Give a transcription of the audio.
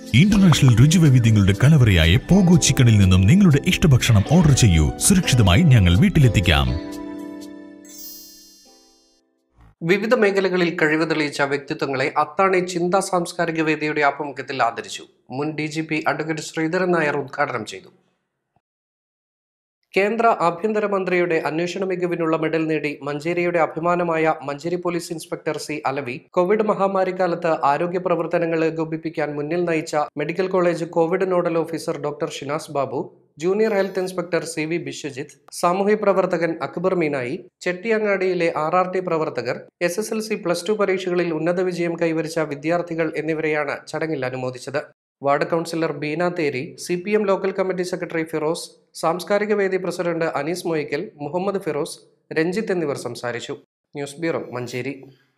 international രുചിവൈവിധ്യങ്ങളുടെ കലവറയായ pogo ചിക്കനിൽ നിന്നും നിങ്ങളുടെ ഇഷ്ടഭക്ഷണം ഓർഡർ ചെയ്യൂ സുരക്ഷിതമായി ഞങ്ങൾ വീട്ടിലെത്തിക്കാം വിവിധ മേഖലകളിൽ കഴിവ് തെളിയിച്ച വ്യക്തിത്വങ്ങളെ അത്താണി ചിന്താ സാംസ്കാരിക വേദിയുടെ ആഭിമുഖ്യത്തിൽ ആദരിച്ചു മുൻ D G P advocate Sreedharan Nair ഉദ്ഘാടനം ചെയ്തു കേന്ദ്ര ആഭ്യന്തര മന്ത്രിയുടെ അന്വേഷണ മികവിനുള്ള മെഡൽ നേടി മഞ്ചേരിയുടെ അഭിമാനമായ Manjeri police inspector C Alavi Covid മഹാമാരി കാലത്ത് ആരോഗ്യ പ്രവർത്തനങ്ങൾ ഏകോപിപ്പിക്കാൻ മുന്നിൽ നയിച്ച medical college Covid nodal officer doctor Shinas Babu junior health inspector C V Biswajith സാമൂഹ്യ പ്രവർത്തകൻ അക്ബർ മീനായി ചെട്ടിയങ്ങാടിയിലെ ആർ ആർ ടി പ്രവർത്തകർ S S L C plus two പരീക്ഷകളിൽ ഉന്നത വിജയം കൈവരിച്ച വിദ്യാർത്ഥികൾ എന്നിവരെയാണ് ചടങ്ങിൽ അനുമോദിച്ചത് ward councillor Beena Theri C P M local committee secretary Firoz സാംസ്കാരിക വേദി പ്രസിഡന്റ് അനീസ് മൊയ്ക്കൽ മുഹമ്മദ് ഫിറോസ് രഞ്ജിത്ത് എന്നിവർ സംസാരിച്ചു ന്യൂസ് ബ്യൂറോ മഞ്ചേരി